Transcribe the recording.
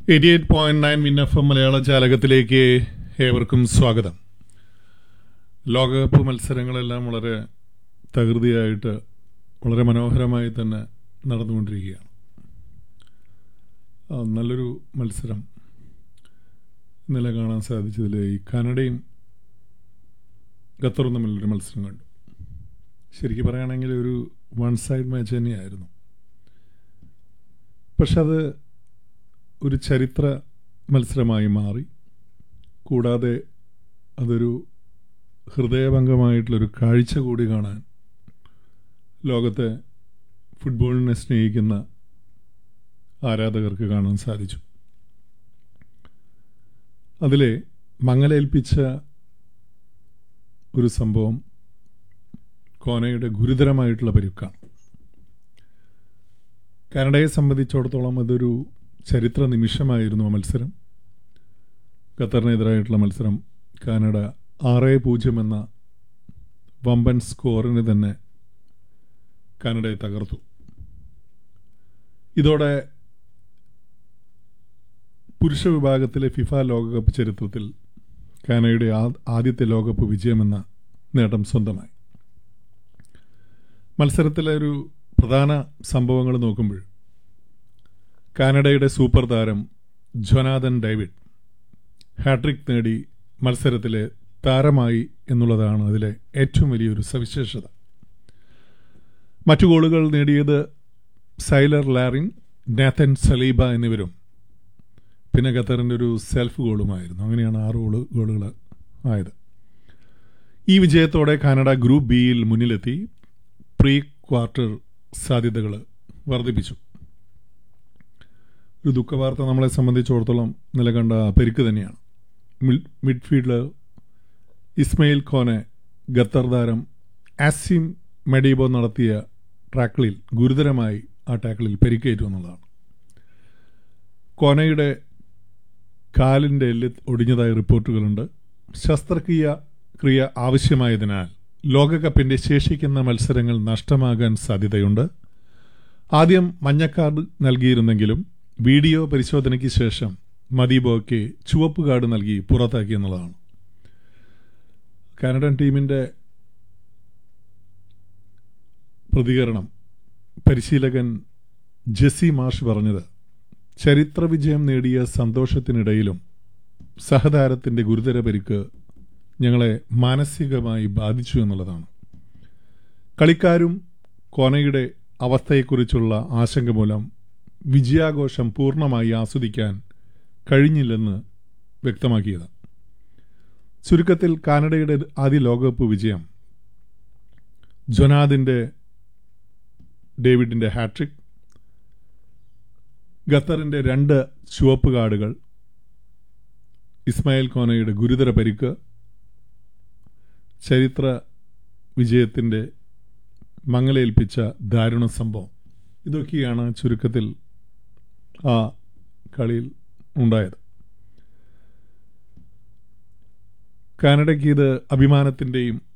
eighty eight point nine വിൻ F M Malayala ജാലകത്തിലേക്ക് ഏവർക്കും സ്വാഗതം ലോകകപ്പ് മത്സരങ്ങളെല്ലാം വളരെ തകൃതിയായിട്ട് വളരെ മനോഹരമായി തന്നെ നടന്നുകൊണ്ടിരിക്കുകയാണ് ആ, നല്ലൊരു മത്സരം ഇന്നലെ കാണാൻ സാധിച്ചതിൽ ഈ കാനഡയും ഖത്തറും തമ്മിലൊരു മത്സരം കണ്ടു ശരിക്കും പറയുകയാണെങ്കിൽ ഒരു വൺ സൈഡ് മാച്ച് തന്നെയായിരുന്നു പക്ഷെ അത് ഒരു ചരിത്ര മത്സരമായി മാറി കൂടാതെ അതൊരു ഹൃദയഭംഗമായിട്ടുള്ളൊരു കാഴ്ച കൂടി കാണാൻ ലോകത്തെ ഫുട്ബോളിനെ സ്നേഹിക്കുന്ന ആരാധകർക്ക് കാണാൻ സാധിച്ചു അതിലെ മങ്ങലേൽപ്പിച്ച ഒരു സംഭവം കോനയുടെ ഗുരുതരമായിട്ടുള്ള പരുക്കാണ് കാനഡയെ സംബന്ധിച്ചിടത്തോളം അതൊരു ചരിത്ര നിമിഷമായിരുന്നു ആ മത്സരം ഖത്തറിനെതിരായിട്ടുള്ള മത്സരം കാനഡ ആറ് പൂജ്യം എന്ന വമ്പൻ സ്കോറിന് തന്നെ കാനഡയെ തകർത്തു ഇതോടെ പുരുഷ വിഭാഗത്തിലെ ഫിഫ ലോകകപ്പ് ചരിത്രത്തിൽ കാനഡയുടെ ആ- ആദ്യത്തെ ലോകകപ്പ് വിജയമെന്ന നേട്ടം സ്വന്തമായി മത്സരത്തിലെ ഒരു പ്രധാന സംഭവങ്ങൾ നോക്കുമ്പോൾ കാനഡയുടെ സൂപ്പർ താരം ജൊനാഥൻ ഡേവിഡ് ഹാട്രിക് നേടി മത്സരത്തിലെ താരമായി എന്നുള്ളതാണ് അതിലെ ഏറ്റവും വലിയൊരു സവിശേഷത മറ്റു ഗോളുകൾ നേടിയത് സൈലർ ലാറിൻ നാഥൻ സലീബ എന്നിവരും പിന്നെ ഖത്തറിൻ്റെ ഒരു സെൽഫ് ഗോളുമായിരുന്നു അങ്ങനെയാണ് ആറ് ഗോള് ഗോളുകൾ ആയത് ഈ വിജയത്തോടെ കാനഡ ഗ്രൂപ്പ് ബിയിൽ മുന്നിലെത്തി പ്രീ ക്വാർട്ടർ സാധ്യതകൾ വർദ്ധിപ്പിച്ചു ഒരു ദുഃഖവാർത്ത നമ്മളെ സംബന്ധിച്ചിടത്തോളം നിലകണ്ട പെരുക്ക് തന്നെയാണ് mid- midfielder Ismail Khone Qatar താരം ആസിം മെഡീബോ നടത്തിയ ടാക്കിളിൽ ഗുരുതരമായി ആ ടാക്കിളിൽ പരിക്കേറ്റു എന്നുള്ളതാണ് കോനയുടെ കാലിൻ്റെ എല്ല് ഒടിഞ്ഞതായി റിപ്പോർട്ടുകളുണ്ട് ശസ്ത്രക്രിയ ക്രിയ ആവശ്യമായതിനാൽ ലോകകപ്പിന്റെ ശേഷിക്കുന്ന മത്സരങ്ങൾ നഷ്ടമാകാൻ സാധ്യതയുണ്ട് ആദ്യം മഞ്ഞക്കാർഡ് നൽകിയിരുന്നെങ്കിലും വീഡിയോ പരിശോധനയ്ക്ക് ശേഷം മദീബോയ്ക്ക് ചുവപ്പ് കാർഡ് നൽകി പുറത്താക്കി എന്നുള്ളതാണ് കാനഡൻ ടീമിന്റെ പ്രതികരണം പരിശീലകൻ ജെസ്സി മാഷ് പറഞ്ഞത് ചരിത്ര വിജയം നേടിയ സന്തോഷത്തിനിടയിലും സഹതാരത്തിന്റെ ഗുരുതര പരിക്ക് ഞങ്ങളെ മാനസികമായി ബാധിച്ചു എന്നുള്ളതാണ് കളിക്കാരും കോനയുടെ അവസ്ഥയെക്കുറിച്ചുള്ള ആശങ്ക മൂലം വിജയാഘോഷം പൂർണ്ണമായി ആസ്വദിക്കാൻ കഴിഞ്ഞില്ലെന്ന് വ്യക്തമാക്കിയത് ചുരുക്കത്തിൽ കാനഡയുടെ ആദ്യ ലോകകപ്പ് വിജയം ജൊനാദിന്റെ ഡേവിഡിന്റെ ഹാട്രിക് ഖത്തറിന്റെ രണ്ട് ചുവപ്പ് കാർഡുകൾ ഇസ്മായിൽ കോനയുടെ ഗുരുതര പരിക്ക് ചരിത്ര വിജയത്തിന്റെ മങ്ങലേൽപ്പിച്ച ദാരുണ സംഭവം ഇതൊക്കെയാണ് ചുരുക്കത്തിൽ ആ കളിയിൽ ഉണ്ടായത് കാനഡയ്ക്ക് ഇത് അഭിമാനത്തിന്റെയും